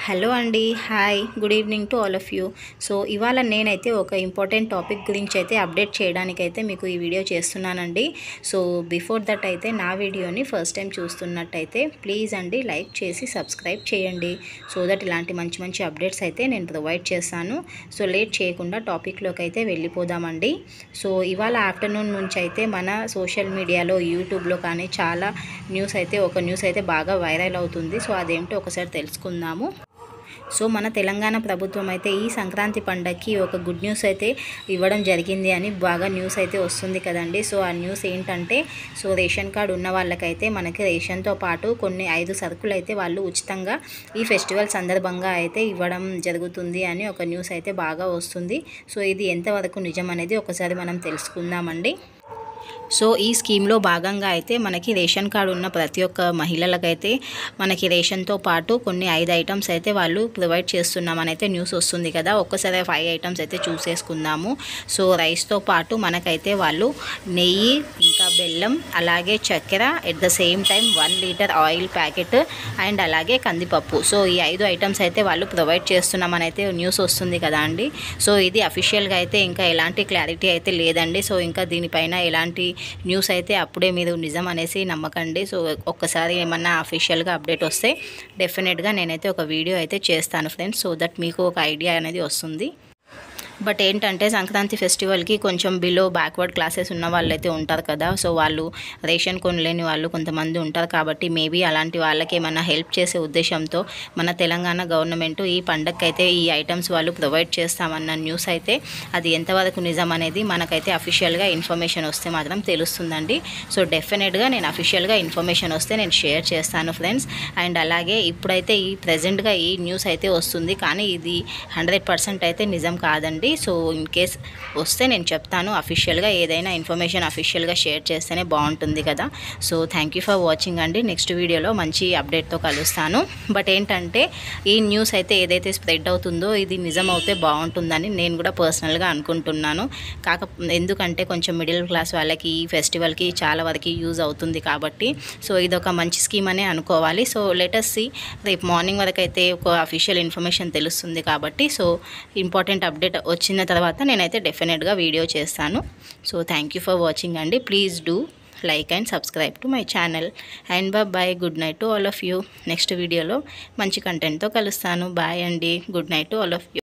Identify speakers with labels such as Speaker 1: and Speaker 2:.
Speaker 1: hello అండి hi good evening to all of you so ఇవాళ నేనైతే ఒక ఇంపార్టెంట్ టాపిక్ గురించి అయితే అప్డేట్ చేయడానికైతే మీకు ఈ వీడియో చేస్తున్నానండి సో బిఫోర్ దట్ అయితే నా వీడియోని ఫస్ట్ టైం చూస్తున్నట్టయితే ప్లీజ్ అండి లైక్ చేసి సబ్స్క్రైబ్ చేయండి సో దట్ ఇలాంటి మంచి మంచి అప్డేట్స్ అయితే నేను ప్రొవైడ్ చేస్తాను సో లేట్ చేయకుండా టాపిక్లోకి అయితే వెళ్ళిపోదామండి సో ఇవాళ ఆఫ్టర్నూన్ నుంచి అయితే మన సోషల్ మీడియాలో యూట్యూబ్లో కానీ చాలా న్యూస్ అయితే ఒక న్యూస్ అయితే బాగా వైరల్ అవుతుంది సో అదేంటో ఒకసారి తెలుసుకుందాము సో మన తెలంగాణ ప్రభుత్వం అయితే ఈ సంక్రాంతి పండగకి ఒక గుడ్ న్యూస్ అయితే ఇవ్వడం జరిగింది అని బాగా న్యూస్ అయితే వస్తుంది కదండి సో ఆ న్యూస్ ఏంటంటే సో రేషన్ కార్డు ఉన్న వాళ్ళకైతే మనకి రేషన్తో పాటు కొన్ని ఐదు సరుకులు అయితే వాళ్ళు ఉచితంగా ఈ ఫెస్టివల్ సందర్భంగా అయితే ఇవ్వడం జరుగుతుంది అని ఒక న్యూస్ అయితే బాగా వస్తుంది సో ఇది ఎంతవరకు నిజం అనేది ఒకసారి మనం తెలుసుకుందామండి సో ఈ స్కీమ్లో భాగంగా అయితే మనకి రేషన్ కార్డు ఉన్న ప్రతి ఒక్క మహిళలకైతే మనకి రేషన్తో పాటు కొన్ని ఐదు ఐటమ్స్ అయితే వాళ్ళు ప్రొవైడ్ చేస్తున్నామని అయితే న్యూస్ వస్తుంది కదా ఒక్కసారి ఫైవ్ ఐటమ్స్ అయితే చూసేసుకుందాము సో రైస్తో పాటు మనకైతే వాళ్ళు నెయ్యి ఇంకా బెల్లం అలాగే చక్కెర at the same time one litre oil packet and అలాగే కందిపప్పు సో ఈ ఐదు ఐటమ్స్ అయితే వాళ్ళు ప్రొవైడ్ చేస్తున్నామని అయితే న్యూస్ వస్తుంది కదా అండి సో ఇది అఫీషియల్గా అయితే ఇంకా ఎలాంటి క్లారిటీ అయితే లేదండి సో ఇంకా దీనిపైన ఎలాంటి న్యూస్ అయితే అప్పుడే మీరు నిజం అనేసి నమ్మకండి సో ఒక్కసారి ఏమన్నా అఫీషియల్గా అప్డేట్ వస్తే డెఫినెట్గా నేనైతే ఒక వీడియో అయితే చేస్తాను ఫ్రెండ్స్ సో దట్ మీకు ఒక ఐడియా అనేది వస్తుంది బట్ ఏంటంటే సంక్రాంతి ఫెస్టివల్కి కొంచెం బిలో బ్యాక్వర్డ్ క్లాసెస్ ఉన్న వాళ్ళైతే ఉంటారు కదా సో వాళ్ళు రేషన్ కొనలేని వాళ్ళు కొంతమంది ఉంటారు కాబట్టి మేబీ అలాంటి వాళ్ళకి ఏమైనా హెల్ప్ చేసే ఉద్దేశంతో మన తెలంగాణ గవర్నమెంట్ ఈ పండగకి అయితే ఈ ఐటమ్స్ వాళ్ళు ప్రొవైడ్ చేస్తామన్న న్యూస్ అయితే అది ఎంతవరకు నిజం అనేది మనకైతే అఫీషియల్గా ఇన్ఫర్మేషన్ వస్తే మాత్రం తెలుస్తుందండి సో డెఫినెట్గా నేను అఫీషియల్గా ఇన్ఫర్మేషన్ వస్తే నేను షేర్ చేస్తాను ఫ్రెండ్స్ అండ్ అలాగే ఇప్పుడైతే ఈ ప్రజెంట్గా ఈ న్యూస్ అయితే వస్తుంది కానీ ఇది హండ్రెడ్ పర్సెంట్ అయితే నిజం కాదండి సో ఇన్ కేస్ వస్తే నేను చెప్తాను అఫీషియల్గా ఏదైనా ఇన్ఫర్మేషన్ అఫీషియల్గా షేర్ చేస్తేనే బాగుంటుంది కదా so thank you for watching అండి నెక్స్ట్ వీడియోలో మంచి అప్డేట్తో కలుస్తాను బట్ ఏంటంటే ఈ న్యూస్ అయితే ఏదైతే స్ప్రెడ్ అవుతుందో ఇది నిజం అవుతే బాగుంటుందని నేను కూడా పర్సనల్గా అనుకుంటున్నాను కాక ఎందుకంటే కొంచెం మిడిల్ క్లాస్ వాళ్ళకి ఈ ఫెస్టివల్కి చాలా వరకు యూజ్ అవుతుంది కాబట్టి సో ఇది ఒక మంచి స్కీమ్ అనే అనుకోవాలి సో లెటస్ సి రేపు మార్నింగ్ వరకు అయితే ఒక అఫీషియల్ ఇన్ఫర్మేషన్ తెలుస్తుంది కాబట్టి సో ఇంపార్టెంట్ అప్డేట్ వచ్చిన తర్వాత నేనైతే డెఫినెట్గా వీడియో చేస్తాను so thank you for watching అండి please do like and subscribe to my channel and bye good night to all of you next వీడియోలో మంచి కంటెంట్తో కలుస్తాను బాయ్ అండి good night to all of you